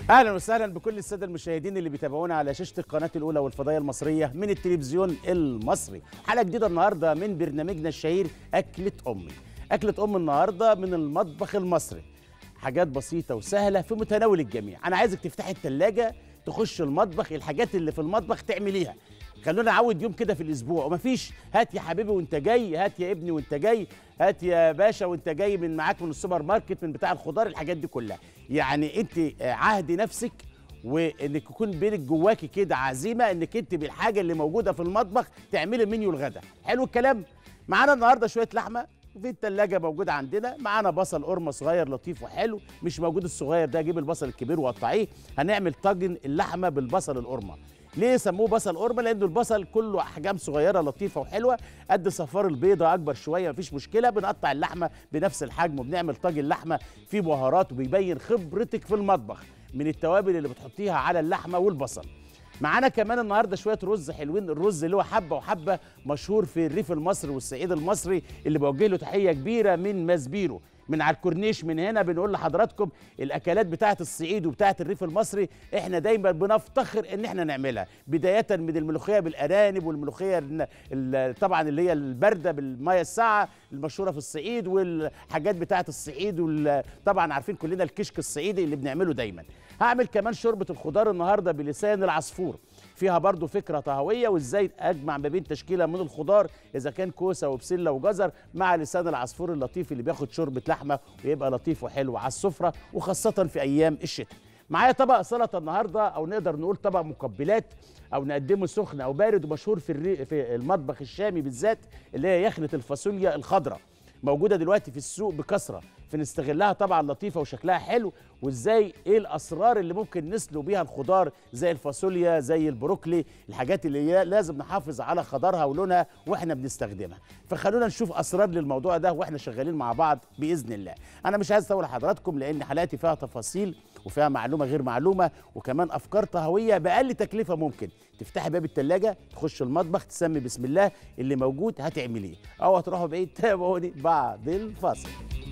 اهلا وسهلا بكل الساده المشاهدين اللي بيتابعونا على شاشه القناه الاولى والفضائيه المصريه من التلفزيون المصري حلقه جديده النهارده من برنامجنا الشهير اكله امي اكله ام النهارده من المطبخ المصري حاجات بسيطه وسهله في متناول الجميع انا عايزك تفتحي الثلاجه تخش المطبخ الحاجات اللي في المطبخ تعمليها خلونا نعود يوم كده في الاسبوع ومفيش هات يا حبيبي وانت جاي هات يا ابني وانت جاي هات يا باشا وانت جاي من معاك من السوبر ماركت من بتاع الخضار الحاجات دي كلها يعني انت عهدي نفسك وانك يكون بينك جواكي كده عزيمه انك انت بالحاجه اللي موجوده في المطبخ تعملي منيو الغدا حلو الكلام معانا النهارده شويه لحمه في التلاجة موجود عندنا معانا بصل قرمة صغير لطيف وحلو مش موجود الصغير ده جيب البصل الكبير وقطعيه هنعمل طاجن اللحمة بالبصل القرمة ليه سموه بصل قرمة لأنه البصل كله أحجام صغيرة لطيفة وحلوة قد صفار البيضة أكبر شوية مفيش مشكلة بنقطع اللحمة بنفس الحجم وبنعمل طاجن لحمة فيه بهارات وبيبين خبرتك في المطبخ من التوابل اللي بتحطيها على اللحمة والبصل معانا كمان النهارده شويه رز حلوين الرز اللي هو حبه وحبه مشهور في الريف المصري والصعيد المصري اللي بوجه له تحيه كبيره من مزبيرو من على الكورنيش من هنا بنقول لحضراتكم الاكلات بتاعه الصعيد وبتاعه الريف المصري احنا دايما بنفتخر ان احنا نعملها بدايه من الملوخيه بالارانب والملوخيه ال- ال- طبعا اللي هي البارده بالميه الساقعه المشهوره في الصعيد والحاجات بتاعه الصعيد وطبعا عارفين كلنا الكشك الصعيدي اللي بنعمله دايما هعمل كمان شوربه الخضار النهارده بلسان العصفور فيها برضو فكرة طهوية وازاي اجمع ما بين تشكيلة من الخضار اذا كان كوسة وبسلة وجزر مع لسان العصفور اللطيف اللي بياخد شوربة لحمة ويبقى لطيف وحلو على السفرة وخاصة في ايام الشتاء معايا طبق سلطة النهاردة او نقدر نقول طبق مقبلات او نقدمه سخن او بارد ومشهور في الري... في المطبخ الشامي بالذات اللي هي يخنة الفاصوليا الخضراء موجوده دلوقتي في السوق بكثره فنستغلها طبعا لطيفه وشكلها حلو وازاي ايه الاسرار اللي ممكن نسلو بيها الخضار زي الفاصوليا زي البروكلي الحاجات اللي هي لازم نحافظ على خضارها ولونها واحنا بنستخدمها فخلونا نشوف اسرار للموضوع ده واحنا شغالين مع بعض باذن الله انا مش عايز اطول حضراتكم لان حلقاتي فيها تفاصيل وفيها معلومه غير معلومه وكمان افكار طهويه باقل تكلفه ممكن تفتحي باب التلاجة تخش المطبخ تسمي بسم الله اللي موجود هتعمليه او هتروحوا بعيد تابعوني بعد الفاصل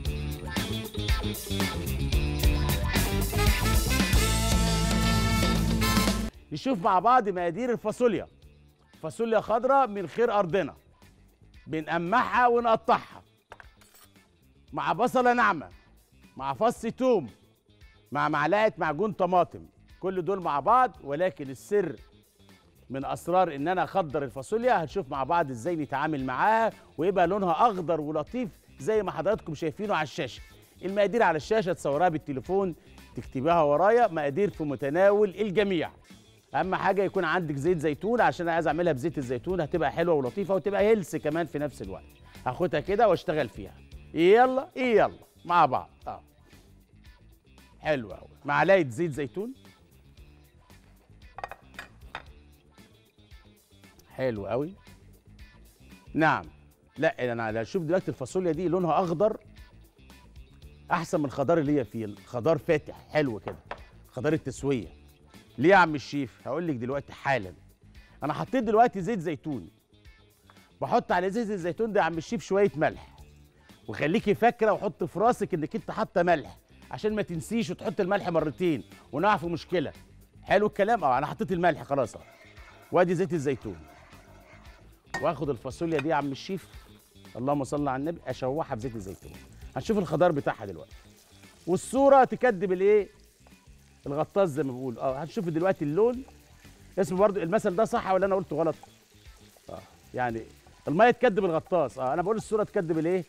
نشوف مع بعض مقادير الفاصوليا فاصوليا خضراء من خير ارضنا بنقمعها ونقطعها مع بصله ناعمه مع فص توم مع معلقه معجون طماطم كل دول مع بعض ولكن السر من اسرار ان انا اخضر الفاصوليا هنشوف مع بعض ازاي نتعامل معاها ويبقى لونها اخضر ولطيف زي ما حضراتكم شايفينه على الشاشه المقادير على الشاشه تصورها بالتليفون تكتبيها ورايا مقادير في متناول الجميع اهم حاجه يكون عندك زيت زيتون عشان انا عايز اعملها بزيت الزيتون هتبقى حلوه ولطيفه وتبقى هيلث كمان في نفس الوقت هاخدها كده واشتغل فيها يلا يلا مع بعض اه حلو قوي معلقه زيت زيتون حلو قوي نعم لا انا شوف دلوقتي الفاصوليا دي لونها اخضر احسن من الخضار اللي هي فيه الخضار فاتح حلو كده خضار التسويه ليه يا عم الشيف هقول لك دلوقتي حالا انا حطيت دلوقتي زيت زيتون بحط على زيت الزيتون ده يا عم الشيف شويه ملح وخليكي فاكره وحط في راسك انك انت حاطه ملح عشان ما تنسيش وتحط الملح مرتين ونقع في مشكله حلو الكلام اه انا حطيت الملح خلاص اه وادي زيت الزيتون واخد الفاصوليا دي يا عم الشيف اللهم صل على النبي اشوحها بزيت الزيتون هنشوف الخضار بتاعها دلوقتي والصوره تكدب الايه الغطاس زي ما بقول اه هتشوف دلوقتي اللون اسمه برضو المثل ده صح ولا انا قلته غلط اه يعني الميه تكدب الغطاس اه انا بقول الصوره تكدب الايه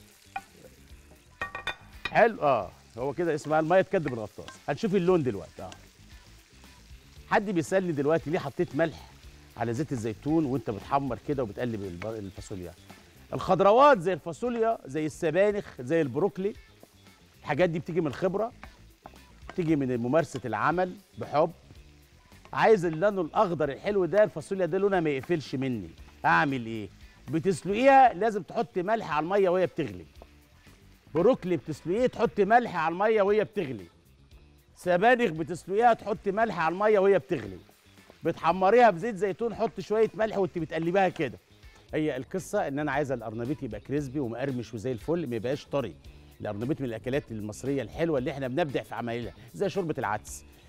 حلو اه هو كده اسمها الميه تكدب الغطاس هتشوفي اللون دلوقتي اه حد بيسالني دلوقتي ليه حطيت ملح على زيت الزيتون وانت بتحمر كده وبتقلب الب- الفاصوليا الخضروات زي الفاصوليا زي السبانخ زي البروكلي الحاجات دي بتيجي من الخبره بتيجي من ممارسه العمل بحب عايز اللون الاخضر الحلو ده الفاصوليا ده لونها ما يقفلش مني اعمل ايه بتسلقيها لازم تحط ملح على الميه وهي بتغلي بروكلي بتسلقيه تحط ملح على الميه وهي بتغلي سبانخ بتسلقيها تحط ملح على الميه وهي بتغلي بتحمريها بزيت زيتون حط شويه ملح وانت بتقلبيها كده هي القصه ان انا عايزه القرنبيط يبقى كريسبي ومقرمش وزي الفل ما يبقاش طري القرنبيط من الاكلات المصريه الحلوه اللي احنا بنبدع في عمايلها زي شوربه العدس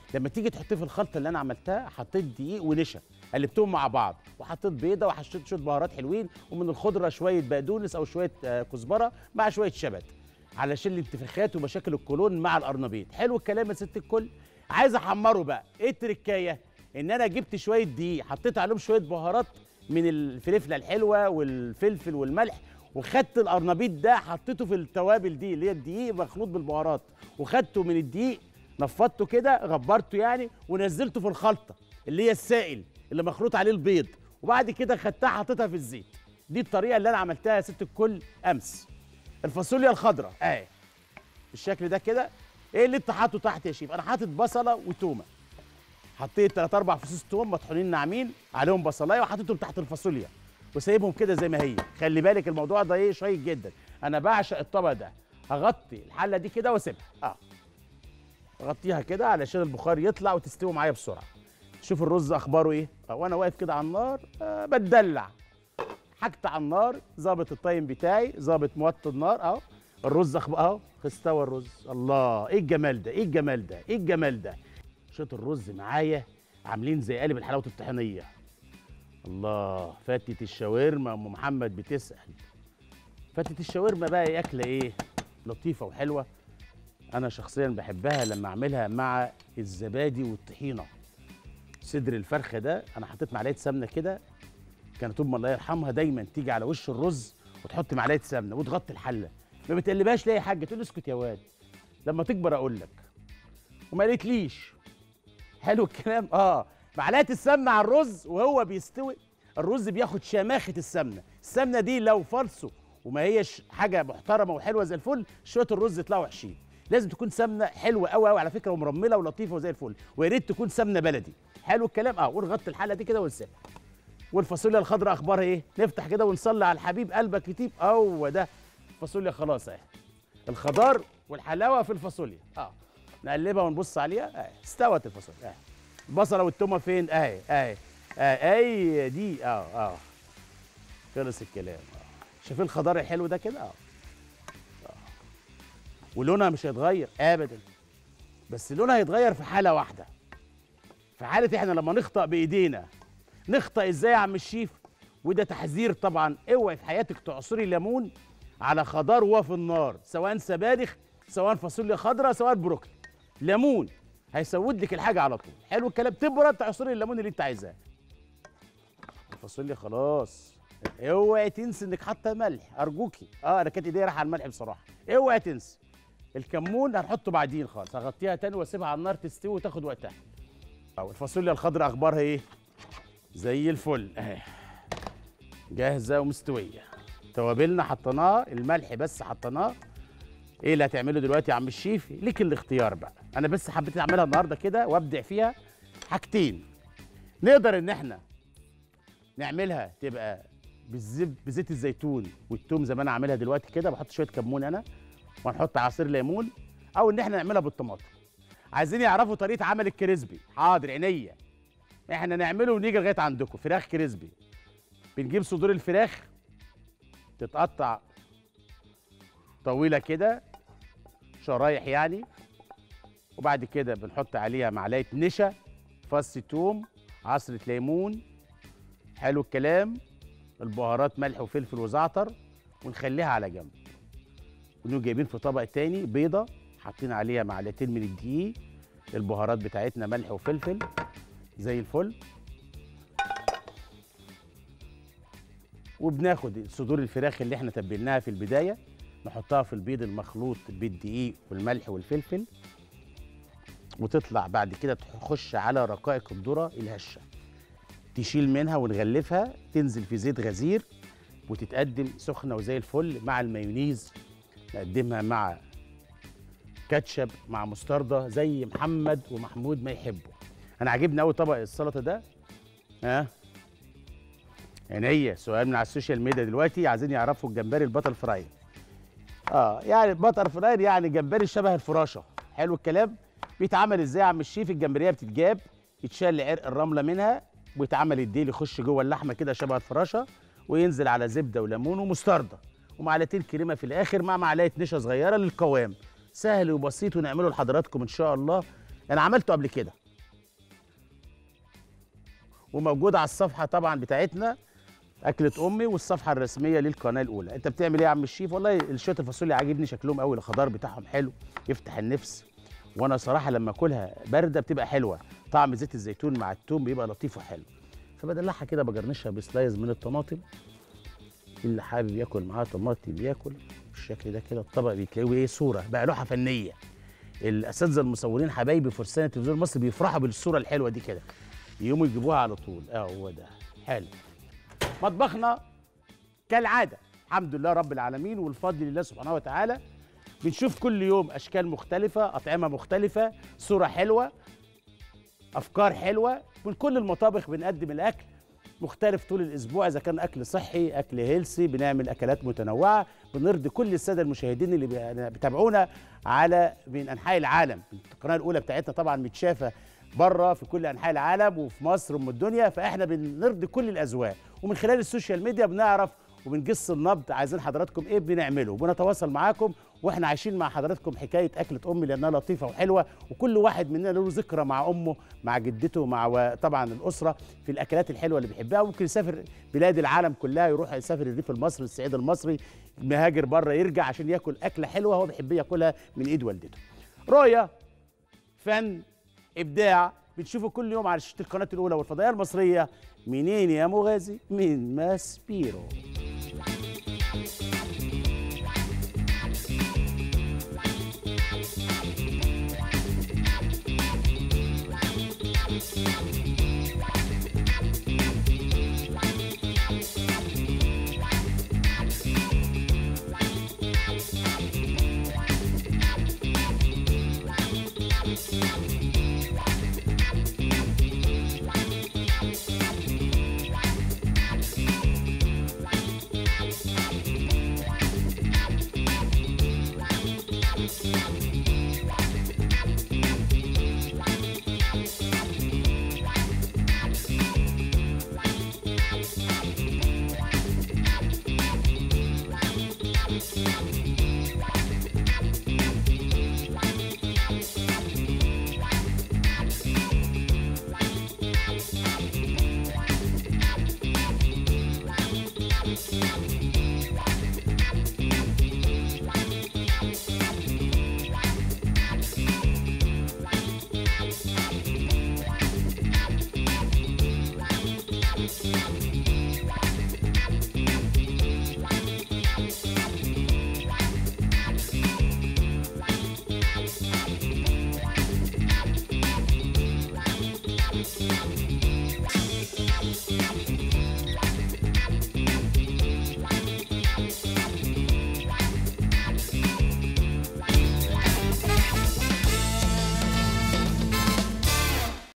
لما تيجي تحطيه في الخلطه اللي انا عملتها حطيت دقيق ونشا قلبتهم مع بعض وحطيت بيضه وحطيت شويه بهارات حلوين ومن الخضره شويه بقدونس او شويه آه، كزبره مع شويه شبت علشان الانتفاخات ومشاكل القولون مع القرنبيط حلو الكلام يا ست الكل عايز احمره بقى ايه التركايه ان انا جبت شويه دقيق حطيت عليهم شويه بهارات من الفلفله الحلوه والفلفل والملح وخدت القرنبيط ده حطيته في التوابل دي اللي هي الدقيق مخلوط بالبهارات وخدته من الدقيق نفضته كده غبرته يعني ونزلته في الخلطه اللي هي السائل اللي مخلوط عليه البيض وبعد كده خدتها حطيتها في الزيت دي الطريقه اللي انا عملتها يا ست الكل امس الفاصوليا الخضراء اهي بالشكل ده كده ايه اللي انت حاطه تحت يا شيف انا حاطط بصله وتومه حطيت ثلاث اربع فصوص توم مطحونين ناعمين عليهم بصلايه وحطيتهم تحت الفاصوليا وسايبهم كده زي ما هي خلي بالك الموضوع ده ايه شيق جدا انا بعشق الطبق ده هغطي الحله دي كده واسيبها اه اغطيها كده علشان البخار يطلع وتستوي معايا بسرعه شوف الرز اخباره ايه آه، وانا واقف كده على النار آه بتدلع حاجت على النار ظابط التايم بتاعي ظابط موطي النار اهو الرز اخبار اهو استوى الرز الله ايه الجمال ده ايه الجمال ده ايه الجمال ده شوط الرز معايا عاملين زي قالب الحلاوه الطحينيه الله فتة الشاورما ام محمد بتسأل فتة الشاورما بقى إيه اكله ايه لطيفه وحلوه انا شخصيا بحبها لما اعملها مع الزبادي والطحينه صدر الفرخه ده انا حطيت معلقه سمنه كده كانت امي الله يرحمها دايما تيجي على وش الرز وتحط معلقه سمنه وتغطي الحله ما بتقلبهاش ليه يا حاجه تقول لي اسكت يا واد لما تكبر اقول لك وما قالتليش حلو الكلام اه معلقه السمنه على الرز وهو بيستوي الرز بياخد شماخه السمنه السمنه دي لو فالصو وما هيش حاجه محترمه وحلوه زي الفل شويه الرز يطلعوا وحشين لازم تكون سمنه حلوه قوي قوي على فكره ومرمله ولطيفه وزي الفل ويا ريت تكون سمنه بلدي حلو الكلام اه ونغطي الحله دي كده ونسيبها والفاصوليا الخضراء اخبارها ايه نفتح كده ونصلي على الحبيب قلبك يطيب هو ده الفاصوليا خلاص اهي الخضار والحلاوه في الفاصوليا اه نقلبها ونبص عليها اهي استوت الفاصوليا اهي البصله والتومه فين اهي اهي اهي اي دي اه اه خلص الكلام اه شايفين الخضار الحلو ده كده اه آه. ولونها مش هيتغير ابدا بس لونها هيتغير في حاله واحده في حاله احنا لما نخطأ بايدينا نخطأ ازاي يا عم الشيف وده تحذير طبعا اوعي في حياتك تعصري ليمون على خضار وهو في النار سواء سبانخ سواء فاصوليا خضراء سواء بروكلي ليمون هيسود لك الحاجه على طول حلو الكلام تبرد تعصري الليمون اللي انت عايزاه الفاصوليا خلاص اوعي تنسي انك حاطه ملح ارجوكي اه انا كانت ايديا رايحه على الملح بصراحه اوعي تنسي الكمون هنحطه بعدين خالص هغطيها تاني واسيبها على النار تستوي وتاخد وقتها او الفاصوليا الخضراء اخبارها ايه زي الفل اهي جاهزه ومستويه توابلنا حطيناها الملح بس حطيناه ايه اللي هتعمله دلوقتي يا عم الشيف ليك الاختيار بقى انا بس حبيت اعملها النهارده كده وابدع فيها حاجتين نقدر ان احنا نعملها تبقى بالزب بزيت الزيتون والثوم زي ما انا عاملها دلوقتي كده بحط شويه كمون انا وهنحط عصير ليمون او ان احنا نعملها بالطماطم عايزين يعرفوا طريقه عمل الكريسبي حاضر عينيا احنا نعمله ونيجي لغايه عندكم فراخ كريسبي بنجيب صدور الفراخ تتقطع طويله كده شرايح يعني وبعد كده بنحط عليها معلقه نشا فص توم عصره ليمون حلو الكلام البهارات ملح وفلفل وزعتر ونخليها على جنب ونيجي جايبين في طبق تاني بيضه حاطين عليها معلقتين من الدقيق البهارات بتاعتنا ملح وفلفل زي الفل وبناخد صدور الفراخ اللي احنا تبلناها في البدايه نحطها في البيض المخلوط بالدقيق والملح والفلفل وتطلع بعد كده تخش على رقائق الذره الهشه تشيل منها ونغلفها تنزل في زيت غزير وتتقدم سخنه وزي الفل مع المايونيز نقدمها مع كاتشب مع مستردة زي محمد ومحمود ما يحبوا انا عاجبني قوي طبق السلطه ده ها عينيا سؤال من على السوشيال ميديا دلوقتي عايزين يعرفوا الجمبري البطل فراي اه يعني البطل فراي يعني جمبري شبه الفراشه حلو الكلام بيتعمل ازاي يا عم الشيف الجمبريه بتتجاب يتشال عرق الرمله منها ويتعمل الديل يخش جوه اللحمه كده شبه الفراشه وينزل على زبده وليمون ومستردة ومعلقتين كريمه في الاخر مع معلقه نشا صغيره للقوام سهل وبسيط ونعمله لحضراتكم ان شاء الله انا عملته قبل كده وموجوده على الصفحه طبعا بتاعتنا اكله امي والصفحه الرسميه للقناه الاولى انت بتعمل ايه يا عم الشيف والله شويه الفاصوليا عاجبني شكلهم قوي الخضار بتاعهم حلو يفتح النفس وانا صراحه لما اكلها بارده بتبقى حلوه طعم زيت الزيتون مع التوم بيبقى لطيف وحلو فبدلعها كده بجرنشها بسلايز من الطماطم اللي حابب ياكل معاها طماطم ياكل بالشكل ده كده الطبق بيتلاقيه ايه صوره بقى لوحه فنيه الاساتذه المصورين حبايبي فرسان التلفزيون المصري بيفرحوا بالصوره الحلوه دي كده يقوموا يجيبوها على طول اه هو ده حلو مطبخنا كالعاده الحمد لله رب العالمين والفضل لله سبحانه وتعالى بنشوف كل يوم اشكال مختلفه اطعمه مختلفه صوره حلوه افكار حلوه من كل المطابخ بنقدم الاكل مختلف طول الاسبوع اذا كان اكل صحي اكل هيلسي بنعمل اكلات متنوعه بنرضي كل الساده المشاهدين اللي بيتابعونا على من انحاء العالم القناه الاولى بتاعتنا طبعا متشافه بره في كل انحاء العالم وفي مصر وام الدنيا فاحنا بنرضي كل الاذواق ومن خلال السوشيال ميديا بنعرف وبنقص النبض عايزين حضراتكم ايه بنعمله وبنتواصل معاكم واحنا عايشين مع حضراتكم حكايه اكله امي لانها لطيفه وحلوه وكل واحد مننا له ذكرى مع امه مع جدته مع طبعا الاسره في الاكلات الحلوه اللي بيحبها وممكن يسافر بلاد العالم كلها يروح يسافر الريف المصري الصعيد المصري مهاجر بره يرجع عشان ياكل اكله حلوه هو بيحب ياكلها من ايد والدته رؤيه فن ابداع بتشوفوا كل يوم على شاشه القناه الاولى والفضائيه المصريه منين يا مغازي من ماسبيرو